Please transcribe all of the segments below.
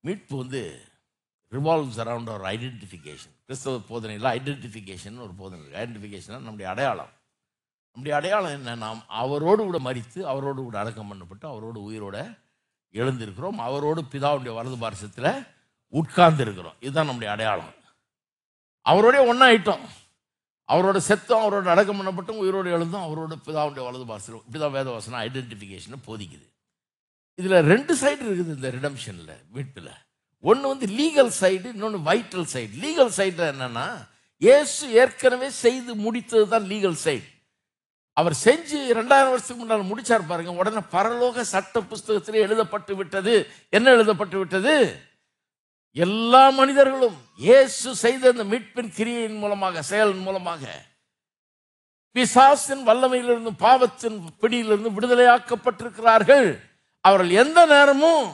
மீட்பு வந்து revolves around அவர் identification கிறிஸ்தவ போதனையில் ஐடென்டிஃபிகேஷன் ஒரு போதனை இருக்குது ஐடென்டிஃபிகேஷன் நம்முடைய அடையாளம் நம்முடைய அடையாளம் என்ன நாம் அவரோடு கூட மறித்து அவரோடு கூட அடக்கம் பண்ணப்பட்டு அவரோடு உயிரோட எழுந்திருக்கிறோம் அவரோடு பிதாவுடைய வலது பாரசத்தில் உட்கார்ந்து இருக்கிறோம் இதுதான் நம்முடைய அடையாளம் அவரோடய ஒன்றாயிட்டோம் அவரோட செத்தம் அவரோட அடக்கம் பண்ணப்பட்டும் உயிரோடு எழுந்தும் அவரோட பிதாவுடைய வலது பாரசத்தில் பிதா வேத வசனம் ஐடென்டிஃபிகேஷனை போதிக்குது இதில் ரெண்டு சைடு இருக்குது இந்த ரிடம்ஷனில் மீட்பில் ஒன்று வந்து லீகல் சைடு இன்னொன்று வைட்டல் சைடு லீகல் சைடில் என்னன்னா இயேசு ஏற்கனவே செய்து முடித்தது தான் லீகல் சைடு அவர் செஞ்சு ரெண்டாயிரம் வருஷத்துக்கு முன்னால் முடிச்சார் பாருங்க உடனே பரலோக சட்ட புஸ்தகத்திலே எழுதப்பட்டு விட்டது என்ன எழுதப்பட்டு விட்டது எல்லா மனிதர்களும் இயேசு செய்த இந்த மீட்பின் கிரியையின் மூலமாக செயலின் மூலமாக பிசாசின் வல்லமையிலிருந்து பாவத்தின் பிடியிலிருந்து விடுதலையாக்கப்பட்டிருக்கிறார்கள் அவர்கள் எந்த நேரமும்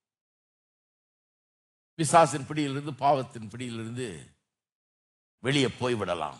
பிசாசின் பிடியிலிருந்து பாவத்தின் பிடியிலிருந்து வெளியே போய்விடலாம்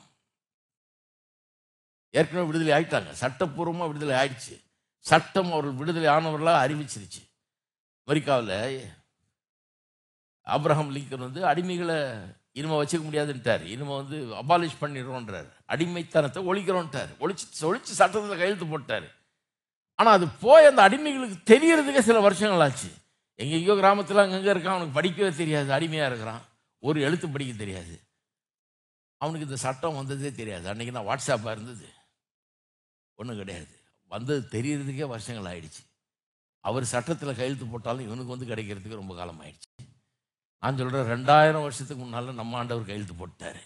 ஏற்கனவே விடுதலை ஆயிட்டாங்க சட்டப்பூர்வமாக விடுதலை ஆயிடுச்சு சட்டம் அவர்கள் விடுதலை ஆனவர்களாக அறிவிச்சிருச்சு அமெரிக்காவில் ஆப்ரஹாம் லிங்கன் வந்து அடிமைகளை இனிமே வச்சுக்க முடியாதுன்ட்டார் இனிமே வந்து அபாலிஷ் பண்ணிடுறோன்றார் அடிமைத்தனத்தை ஒழிக்கிறோன்ட்டார் ஒழிச்சு ஒழிச்சு சட்டத்தில் கையெழுத்து போட்டார் ஆனால் அது போய் அந்த அடிமைகளுக்கு தெரியறதுக்கே சில வருஷங்கள் ஆச்சு எங்கெங்கேயோ கிராமத்தில் அங்கங்கே இருக்கான் அவனுக்கு படிக்கவே தெரியாது அடிமையாக இருக்கிறான் ஒரு எழுத்து படிக்க தெரியாது அவனுக்கு இந்த சட்டம் வந்ததே தெரியாது அன்றைக்கி நான் வாட்ஸ்அப்பாக இருந்தது ஒன்றும் கிடையாது வந்தது தெரியறதுக்கே வருஷங்கள் ஆயிடுச்சு அவர் சட்டத்தில் கையெழுத்து போட்டாலும் இவனுக்கு வந்து கிடைக்கிறதுக்கு ரொம்ப காலம் ஆயிடுச்சு நான் சொல்கிறேன் ரெண்டாயிரம் வருஷத்துக்கு முன்னால் நம்ம ஆண்டவர் கையெழுத்து போட்டார்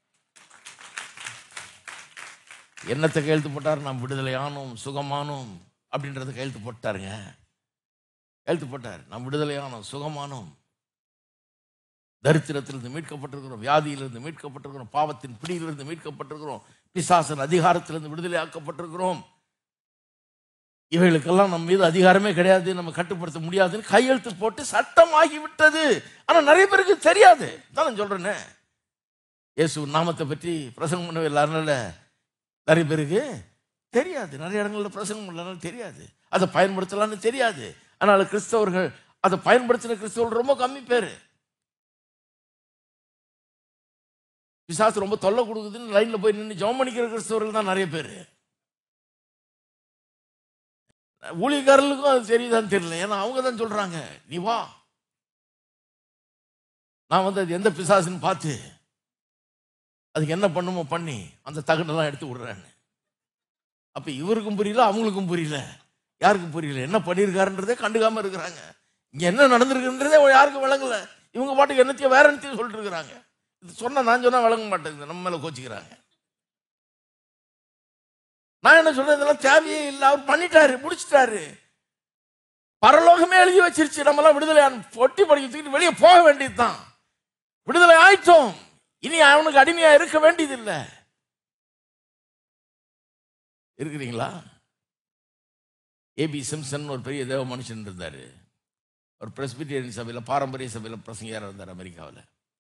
என்னத்தை கையெழுத்து போட்டார் நாம் விடுதலையானோம் சுகமானோம் அப்படின்றத கையெழுத்து போட்டாருங்க கையெழுத்து போட்டார் நாம் விடுதலையானோம் சுகமானோம் தரித்திரத்திலிருந்து மீட்கப்பட்டிருக்கிறோம் வியாதியிலிருந்து மீட்கப்பட்டிருக்கிறோம் பாவத்தின் பிடியிலிருந்து மீட்கப்பட்டிருக்கிறோம் பிசாசன் அதிகாரத்திலிருந்து விடுதலை ஆக்கப்பட்டிருக்கிறோம் இவைகளுக்கெல்லாம் நம்ம மீது அதிகாரமே கிடையாது நம்ம கட்டுப்படுத்த முடியாதுன்னு கையெழுத்து போட்டு சட்டம் ஆகிவிட்டது ஆனா நிறைய பேருக்கு தெரியாது தான் நான் சொல்றேனே இயேசு நாமத்தை பற்றி பிரசங்கம் பண்ணவே இல்லாதனால நிறைய பேருக்கு தெரியாது நிறைய இடங்கள்ல பிரசங்கம் பண்ணனால தெரியாது அதை பயன்படுத்தலாம்னு தெரியாது அதனால கிறிஸ்தவர்கள் அதை பயன்படுத்தின கிறிஸ்தவர்கள் ரொம்ப கம்மி பேர் பிசாசு ரொம்ப தொல்லை கொடுக்குதுன்னு லைன்ல போய் நின்று ஜெபம் பண்ணிக்கிற கிறிஸ்தவர்கள் தான் நிறைய பேர் ஊழியக்காரர்களுக்கும் அது தெரியுதான்னு தெரியல ஏன்னா அவங்க தான் சொல்றாங்க நீ வா நான் வந்து அது எந்த பிசாசுன்னு பார்த்து அதுக்கு என்ன பண்ணுமோ பண்ணி அந்த தகடெல்லாம் எடுத்து விடுறேன்னு அப்ப இவருக்கும் புரியல அவங்களுக்கும் புரியல யாருக்கும் புரியல என்ன பண்ணியிருக்காருன்றதே கண்டுக்காம இருக்கிறாங்க இங்க என்ன நடந்திருக்குன்றதே யாருக்கும் விளங்கல இவங்க பாட்டுக்கு என்னத்தையும் வேற என்னத்தையும் சொல்லிட்டு இருக்கிறாங்க இது சொன்னா நான் சொன்னா விளங்க மாட்டேங்குது நம்ம மேல கோச்சிக்கிறாங்க நான் என்ன சொல்றேன் இதெல்லாம் தேவையே இல்லை அவர் பண்ணிட்டாரு முடிச்சிட்டாரு பரலோகமே எழுதி வச்சிருச்சு நம்மளாம் விடுதலை பொட்டி படிக்க தூக்கிட்டு வெளியே போக வேண்டியதுதான் விடுதலை ஆயிட்டோம் இனி அவனுக்கு அடிமையா இருக்க வேண்டியது இல்லை இருக்கிறீங்களா ஏபி சிம்சன் ஒரு பெரிய தேவ மனுஷன் இருந்தார் ஒரு பிரஸ்பிட்டேரியன் சபையில் பாரம்பரிய சபையில் பிரசங்கியார் இருந்தார் அமெரிக்காவில்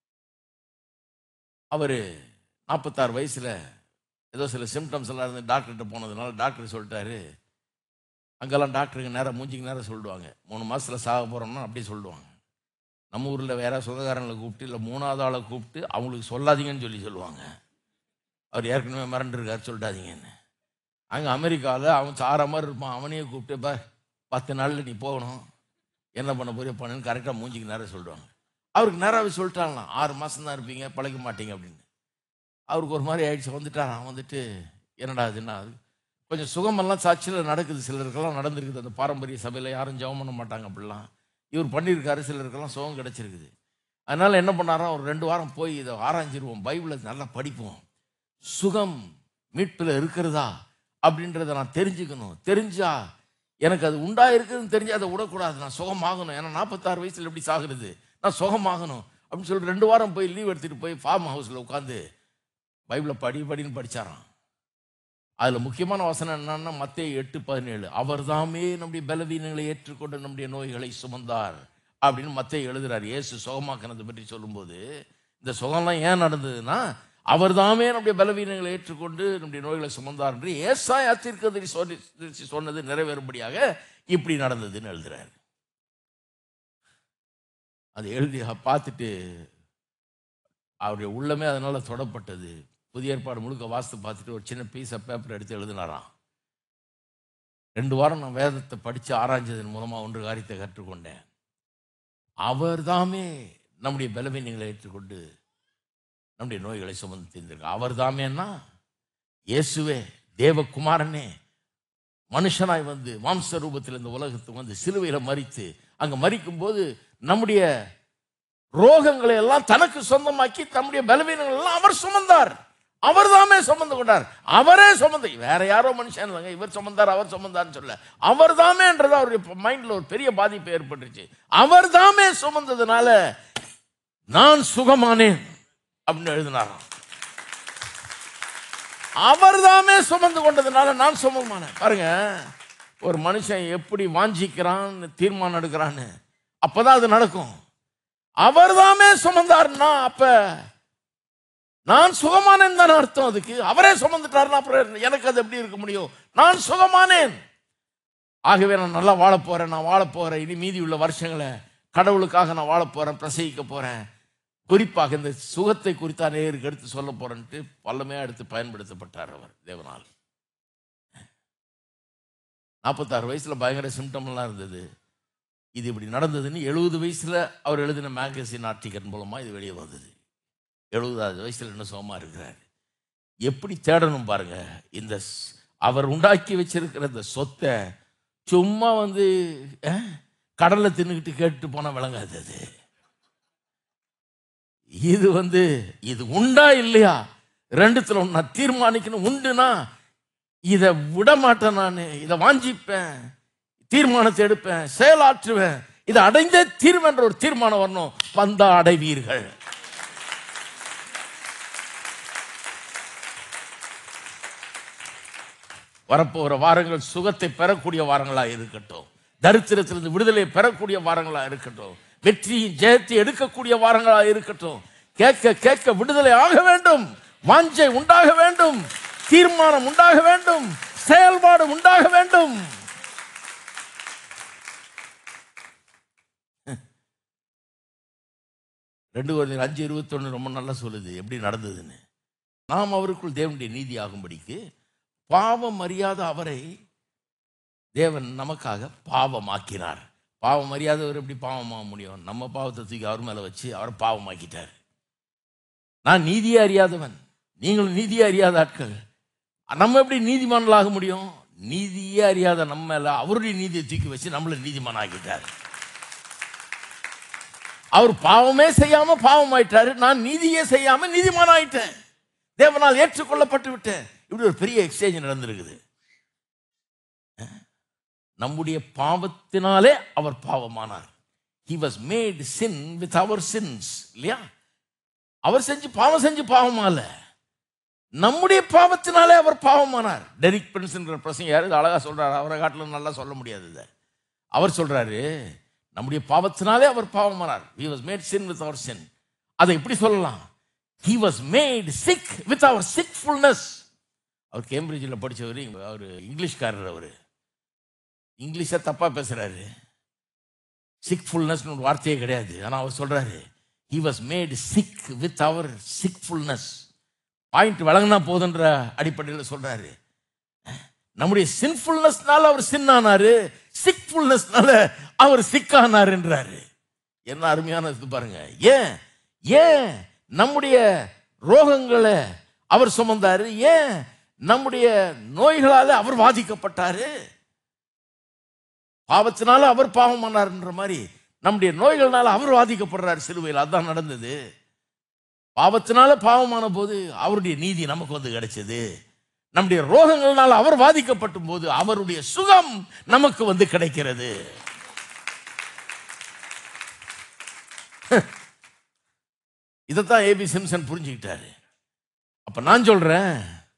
அவர் நாற்பத்தாறு வயசில் ஏதோ சில சிம்டம்ஸ் எல்லாம் இருந்து டாக்டர்கிட்ட போனதுனால டாக்டர் சொல்லிட்டாரு அங்கெல்லாம் டாக்டருக்கு நேரம் மூஞ்சிக்கு நேரம் சொல்லிடுவாங்க மூணு மாதத்தில் சாக போகிறோம்னா அப்படியே சொல்லிடுவாங்க நம்ம ஊரில் வேற சொந்தக்காரங்களை கூப்பிட்டு இல்லை மூணாவது ஆளை கூப்பிட்டு அவங்களுக்கு சொல்லாதீங்கன்னு சொல்லி சொல்லுவாங்க அவர் ஏற்கனவே மிரண்டிருக்காரு சொல்லிட்டாதீங்கன்னு அங்கே அமெரிக்காவில் அவன் சார மாதிரி இருப்பான் அவனையே கூப்பிட்டு பா பத்து நாளில் நீ போகணும் என்ன பண்ண போறியோ பண்ணுன்னு கரெக்டாக மூஞ்சிக்கு நேரம் சொல்லிடுவாங்க அவருக்கு நேராகவே சொல்லிட்டாங்களாம் ஆறு மாதம் தான் இருப்பீங்க பழைக்க மாட்டீங்க அப்படின்னு அவருக்கு ஒரு மாதிரி ஆயிடுச்சு வந்துட்டாராம் வந்துட்டு என்னடா இதுன்னா அது கொஞ்சம் சுகமெல்லாம் சாட்சியில் நடக்குது சிலருக்கெல்லாம் நடந்திருக்குது அந்த பாரம்பரிய சபையில் யாரும் ஜெபம் பண்ண மாட்டாங்க அப்படிலாம் இவர் பண்ணியிருக்காரு சிலருக்கெல்லாம் சுகம் கிடச்சிருக்குது அதனால் என்ன பண்ணாராம் ஒரு ரெண்டு வாரம் போய் இதை ஆராய்ஞ்சிருவோம் பைபிளை நல்லா படிப்போம் சுகம் மீட்பில் இருக்கிறதா அப்படின்றத நான் தெரிஞ்சுக்கணும் தெரிஞ்சா எனக்கு அது உண்டா இருக்குதுன்னு தெரிஞ்சு அதை விடக்கூடாது நான் சுகமாகணும் ஏன்னா நாற்பத்தாறு வயசில் எப்படி சாகுறது நான் சுகமாகணும் அப்படின்னு சொல்லிட்டு ரெண்டு வாரம் போய் லீவ் எடுத்துகிட்டு போய் ஃபார்ம் ஹவுஸில் உட்காந்து பைபிளை படி படின்னு படிச்சாராம் அதில் முக்கியமான வசனம் என்னன்னா மத்திய எட்டு பதினேழு அவர் தாமே நம்முடைய பலவீனங்களை ஏற்றுக்கொண்டு நம்முடைய நோய்களை சுமந்தார் அப்படின்னு மத்திய எழுதுறார் இயேசு சுகமாக்கினதை பற்றி சொல்லும்போது இந்த சுகம்லாம் ஏன் நடந்ததுன்னா அவர் தாமே நம்முடைய பலவீனங்களை ஏற்றுக்கொண்டு நம்முடைய நோய்களை சுமந்தார் என்று ஏசாய் அத்திருக்கதை சொல்லி சொன்னது நிறைவேறும்படியாக இப்படி நடந்ததுன்னு எழுதுறாரு அதை எழுதி பார்த்துட்டு அவருடைய உள்ளமே அதனால தொடப்பட்டது புதிய ஏற்பாடு முழுக்க வாசித்து பார்த்துட்டு ஒரு சின்ன பீஸ் ஆஃப் பேப்பர் எடுத்து எழுதினாராம் ரெண்டு வாரம் நான் வேதத்தை படித்து ஆராய்ஞ்சதன் மூலமாக ஒன்று காரியத்தை கற்றுக்கொண்டேன் அவர்தாமே நம்முடைய பலவீனங்களை ஏற்றுக்கொண்டு நம்முடைய நோய்களை சுமந்து தீர்ந்திருக்க அவர் தாமேன்னா இயேசுவே தேவகுமாரனே மனுஷனாய் வந்து மாம்ச ரூபத்தில் இந்த உலகத்துக்கு வந்து சிலுவையில் மறித்து அங்கே மறிக்கும்போது நம்முடைய ரோகங்களை எல்லாம் தனக்கு சொந்தமாக்கி தம்முடைய பலவீனங்கள் எல்லாம் அவர் சுமந்தார் அவர் தாமே சுமந்து கொண்டார் அவரே சுமந்து வேற யாரோ மனுஷன் இல்லைங்க இவர் சுமந்தார் அவர் சுமந்தார்னு சொல்ல அவர் தாமேன்றது அவருடைய மைண்ட்ல ஒரு பெரிய பாதிப்பு ஏற்பட்டுச்சு அவர் தாமே சுமந்ததுனால நான் சுகமானேன் அப்படின்னு எழுதினாராம் அவர் தாமே சுமந்து கொண்டதுனால நான் சுமமானேன் பாருங்க ஒரு மனுஷன் எப்படி வாஞ்சிக்கிறான்னு தீர்மானம் எடுக்கிறான்னு அப்பதான் அது நடக்கும் அவர் தாமே சுமந்தாருன்னா அப்ப நான் சுகமானேன் தானே அர்த்தம் அதுக்கு அவரே சுமந்துட்டாருன்னா அப்புறம் எனக்கு அது எப்படி இருக்க முடியும் நான் சுகமானேன் ஆகவே நான் நல்லா வாழப் போறேன் நான் வாழப் போறேன் இனி மீதி உள்ள வருஷங்களை கடவுளுக்காக நான் வாழப் போறேன் பிரசவிக்க போறேன் குறிப்பாக இந்த சுகத்தை குறித்தா நேருக்கு எடுத்து சொல்ல போறேன்ட்டு பல்லமையா எடுத்து பயன்படுத்தப்பட்டார் அவர் தேவனால் நாற்பத்தாறு வயசுல பயங்கர சிம்டம்லாம் இருந்தது இது இப்படி நடந்ததுன்னு எழுபது வயசுல அவர் எழுதின மேகசின் ஆர்டிக்கல் மூலமா இது வெளியே வந்தது எழுபதாவது வயசுல இன்னும் சுகமா இருக்கிறார் எப்படி தேடணும் பாருங்க இந்த ஸ்- அவர் உண்டாக்கி வச்சிருக்கிற இந்த சொத்தை சும்மா வந்து அஹ், கடல்ல தின்னுக்கிட்டு கேட்டுட்டு போனா விளங்காது அது இது வந்து இது உண்டா இல்லையா ரெண்டுத்துல ஒண்ணு நான் தீர்மானிக்கணும் உண்டுனா இதை விட மாட்டேன் நான் இதை வாஞ்சிப்பேன் தீர்மானத்தை எடுப்பேன் செயலாற்றுவேன் இதை அடைந்தே தீர்வென்ற ஒரு தீர்மானம் வரணும் வந்தா அடைவீர்கள் வரப்போகிற வாரங்கள் சுகத்தை பெறக்கூடிய வாரங்களா இருக்கட்டும் தரித்திரத்திலிருந்து விடுதலை பெறக்கூடிய வாரங்களா இருக்கட்டும் வெற்றியின் ஜெயத்தை எடுக்கக்கூடிய வாரங்களா இருக்கட்டும் கேட்க கேட்க விடுதலை ஆக வேண்டும் வாஞ்சை உண்டாக வேண்டும் தீர்மானம் உண்டாக வேண்டும் செயல்பாடு உண்டாக வேண்டும் ரெண்டு ஒரு அஞ்சு இருபத்தொன்னு ரொம்ப நல்லா சொல்லுது எப்படி நடந்ததுன்னு நாம் அவருக்குள் தேவனுடைய நீதி ஆகும்படிக்கு பாவம் அறியாத அவரை தேவன் நமக்காக பாவமாக்கினார் பாவம் அறியாதவர் எப்படி பாவமாக முடியும் நம்ம பாவத்தை தூக்கி அவர் மேலே வச்சு அவரை பாவமாக்கிட்டார் நான் நீதியே அறியாதவன் நீங்களும் நீதியே அறியாத ஆட்கள் நம்ம எப்படி நீதிமான்களாக முடியும் நீதியே அறியாத நம்ம மேல அவருடைய நீதியை தூக்கி வச்சு நம்மளை நீதிமான் ஆக்கிட்டார் அவர் பாவமே செய்யாம பாவம் ஆயிட்டாரு நான் நீதியே செய்யாம நீதிமான் ஆயிட்டேன் தேவனால் ஏற்றுக்கொள்ளப்பட்டு விட்டேன் இப்படி ஒரு பெரிய எக்ஸ்சேஞ்ச் நடந்திருக்குது அஹ்? நம்முடைய பாவத்தினாலே அவர் பாவமானார் he was made sin with our sins இல்லையா அவர் செஞ்சு பாவம் செஞ்சு பாவமால நம்முடைய பாவத்தினாலே அவர் பாவமானார் டெரிக் பிரின்ஸ்ங்கிற பிரசங்க யாரு இது அழகா சொல்றாரு அவரை காட்டிலும் நல்லா சொல்ல முடியாது இதை அவர் சொல்றாரு நம்முடைய பாவத்தினாலே அவர் பாவமானார் he was made sin with our sin அதை எப்படி சொல்லலாம் he was made sick with our sickfulness அவர் கேம்பிரிட்ஜில் படிச்சவர் அவர் இங்கிலீஷ்காரர் அவர் இங்கிலீஷை தப்பா பேசுறாரு சிக்ஃபுல்னஸ்னு ஒரு வார்த்தையே கிடையாது ஆனால் அவர் சொல்றாரு he was made sick with our sickfulness point வழங்கினா போதுன்ற அடிப்படையில் சொல்றாரு நம்முடைய சின்ஃபுல்னஸ்னால அவர் சின்னானாரு சிக்ஃபுல்னஸ்னால அவர் சிக்கானாருன்றாரு என்ன அருமையான இது பாருங்க ஏன் ஏன் நம்முடைய ரோகங்களை அவர் சுமந்தாரு ஏன் நம்முடைய நோய்களால அவர் பாதிக்கப்பட்டாரு பாவத்தினால அவர் பாவமானார்ன்ற மாதிரி நம்முடைய நோய்கள்னால அவர் பாதிக்கப்படுறாரு சிலுவையில் அதான் நடந்தது பாவத்தினால பாவமான போது அவருடைய நீதி நமக்கு வந்து கிடைச்சது நம்முடைய ரோகங்கள்னால அவர் பாதிக்கப்பட்டும் போது அவருடைய சுகம் நமக்கு வந்து கிடைக்கிறது இதைத்தான் ஏபி சிம்சன் புரிஞ்சுக்கிட்டாரு அப்ப நான் சொல்றேன்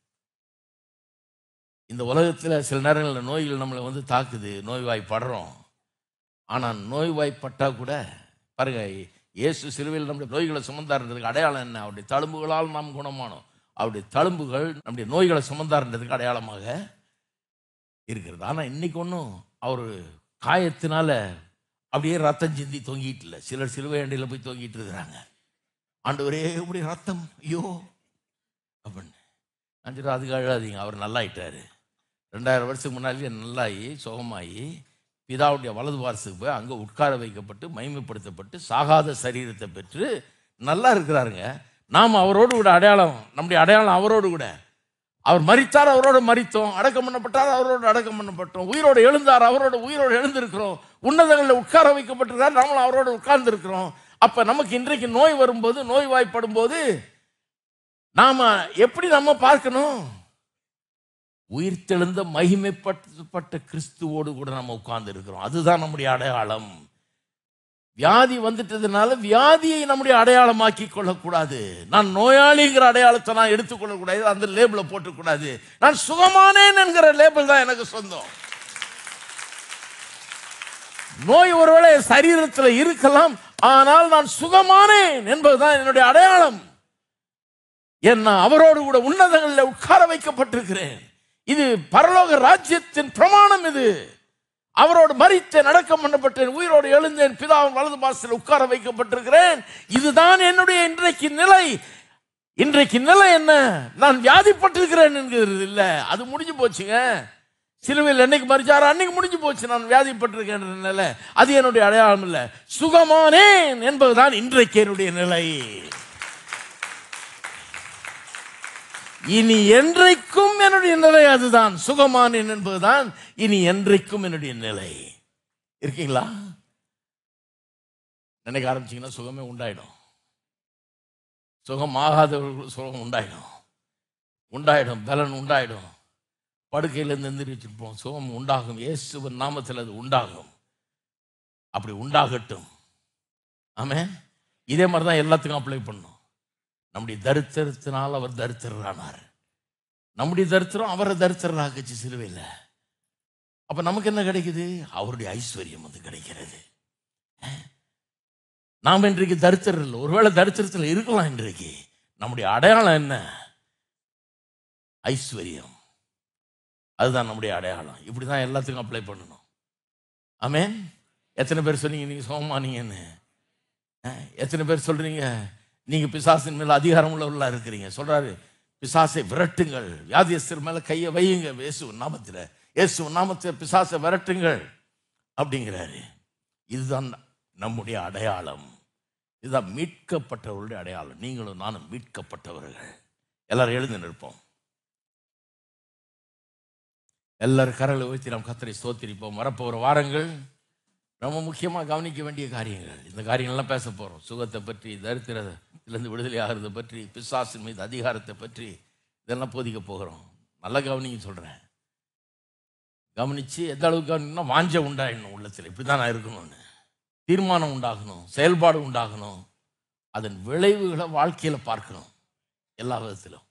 இந்த உலகத்தில் சில நேரங்களில் நோய்கள் நம்மளை வந்து தாக்குது நோய்வாய்ப்படுறோம் ஆனால் நோய்வாய்ப்பட்டா கூட பாருங்க இயேசு சிலுவையில் நம்முடைய நோய்களை சுமந்தார்ன்றதுக்கு அடையாளம் என்ன அவருடைய தழும்புகளால் நாம் குணமானோம் அவருடைய தழும்புகள் நம்முடைய நோய்களை சுமந்தார்ன்றதுக்கு அடையாளமாக இருக்கிறது ஆனால் இன்னைக்கு ஒன்றும் அவர் காயத்தினால அப்படியே ரத்தம் சிந்தி தொங்கிட்டு இல்லை சிலர் சிலுவை அண்டையில் போய் தொங்கிட்டு இருக்கிறாங்க ஆண்டவரே இப்படி ரத்தம் ஐயோ அப்படின்னு நான் சொல்றேன் அதுக்கு அழாதீங்க அவர் நல்லாயிட்டாரு ரெண்டாயிரம் வருஷத்துக்கு முன்னாடியே நல்லாயி சுகமாயி பிதாவுடைய வலது வாரத்துக்கு போய் அங்கே உட்கார வைக்கப்பட்டு மைமைப்படுத்தப்பட்டு சாகாத சரீரத்தை பெற்று நல்லா இருக்கிறாருங்க நாம் அவரோடு கூட அடையாளம் நம்முடைய அடையாளம் அவரோடு கூட அவர் மரித்தார் அவரோடு மரித்தோம் அடக்கம் பண்ணப்பட்டார் அவரோடு அடக்கம் பண்ணப்பட்டோம் உயிரோடு எழுந்தார் அவரோடு உயிரோடு எழுந்திருக்கிறோம் உன்னதங்களில் உட்கார வைக்கப்பட்டிருக்கார் நாமளும் அவரோடு உட்கார்ந்து இருக்கிறோம் அப்ப நமக்கு இன்றைக்கு நோய் வரும்போது நோய் வாய்ப்படும் போது நாம எப்படி நம்ம பார்க்கணும் உயிர்த்தெழுந்த மகிமைப்பட்ட கிறிஸ்துவோடு கூட நம்ம உட்கார்ந்து இருக்கிறோம் அதுதான் நம்முடைய அடையாளம் வியாதி வந்துட்டதுனால வியாதியை நம்முடைய அடையாளமாக்கி கொள்ளக்கூடாது நான் நோயாளிங்கிற அடையாளத்தை நான் எடுத்துக்கொள்ளக்கூடாது அந்த லேபிளை போட்டுக்கூடாது நான் சுகமானேன் என்கிற லேபிள் தான் எனக்கு சொந்தம் நோய் ஒருவேளை என் சரீரத்தில் இருக்கலாம் ஆனால் நான் சுகமானேன் என்பதுதான் என்னுடைய அடையாளம் என்ன அவரோடு கூட உன்னதங்களில் உட்கார வைக்கப்பட்டிருக்கிறேன் இது பரலோக ராஜ்யத்தின் பிரமாணம் இது அவரோடு மறித்தேன் அடக்கம் பண்ணப்பட்டேன் உயிரோடு எழுந்தேன் பிதாவின் வலது பாசத்தில் உட்கார வைக்கப்பட்டிருக்கிறேன் இதுதான் என்னுடைய இன்றைக்கு நிலை இன்றைக்கு நிலை என்ன நான் வியாதிப்பட்டிருக்கிறேன் என்கிறது இல்ல அது முடிஞ்சு போச்சுங்க சிலுவையில் என்னைக்கு மறிச்சாரோ அன்னைக்கு முடிஞ்சு போச்சு நான் வியாதிப்பட்டிருக்கேன் நிலை அது என்னுடைய அடையாளம் இல்லை சுகமானேன் என்பதுதான் இன்றைக்கு என்னுடைய நிலை இனி என்றைக்கும் என்னுடைய நிலை அதுதான் சுகமானேன் என்பதுதான் இனி என்றைக்கும் என்னுடைய நிலை இருக்கீங்களா நினைக்க ஆரம்பிச்சீங்கன்னா சுகமே உண்டாயிடும் சுகம் ஆகாதவர்களுக்கு சுகம் உண்டாயிடும் உண்டாயிடும் பலன் உண்டாயிடும் படுக்கையிலேருந்து எந்திரிச்சிருப்போம் சுகம் உண்டாகும் இயேசுவின் நாமத்தில் அது உண்டாகும் அப்படி உண்டாகட்டும் ஆமே இதே மாதிரி தான் எல்லாத்துக்கும் அப்ளை பண்ணும் நம்முடைய தரித்திரத்தினால் அவர் தரித்திரரானார் நம்முடைய தரித்திரம் அவரை தரித்திரராக்குச்சு சிலுவையில் அப்ப நமக்கு என்ன கிடைக்குது அவருடைய ஐஸ்வர்யம் வந்து கிடைக்கிறது நாம் இன்றைக்கு தரித்திரம் இல்லை ஒருவேளை தரித்திரத்தில் இருக்கலாம் இன்றைக்கு நம்முடைய அடையாளம் என்ன ஐஸ்வர்யம் அதுதான் நம்முடைய அடையாளம் இப்படி தான் எல்லாத்துக்கும் அப்ளை பண்ணணும் ஆமென் எத்தனை பேர் சொன்னீங்க நீங்க சோமானீங்கன்னு அஹ், எத்தனை பேர் சொல்றீங்க நீங்க பிசாசின் மேல அதிகாரம் உள்ளவர்களா இருக்கிறீங்க சொல்றாரு பிசாசை விரட்டுங்கள் வியாதியஸ்தர் மேல கையை வையுங்க இயேசு நாமத்தில் இயேசு நாமத்தில் பிசாசை விரட்டுங்கள் அப்படிங்கிறாரு இதுதான் நம்முடைய அடையாளம் இதுதான் மீட்கப்பட்டவர்களுடைய அடையாளம் நீங்களும் நானும் மீட்கப்பட்டவர்கள் எல்லாரும் எழுந்து நிற்போம் எல்லாரும் கரலை உயர்த்தி நாம் கத்தரை ஸ்தோத்திரிப்போம் வரப்போகிற வாரங்கள் ரொம்ப முக்கியமாக கவனிக்க வேண்டிய காரியங்கள் இந்த காரியங்கள்லாம் பேச போகிறோம் சுகத்தை பற்றி தரித்திரத்திலிருந்து விடுதலை ஆகிறதை பற்றி பிசாசின் மீது அதிகாரத்தை பற்றி இதெல்லாம் போதிக்க போகிறோம் நல்லா கவனிக்க சொல்கிறேன் கவனித்து எந்த அளவுக்கு கவனிக்கணும்னா வாஞ்ச உண்டாயிடணும் உள்ளத்தில் இப்படி தான் நான் இருக்கணும்னு தீர்மானம் உண்டாகணும் செயல்பாடு உண்டாகணும் அதன் விளைவுகளை வாழ்க்கையில் பார்க்கணும் எல்லா விதத்திலும்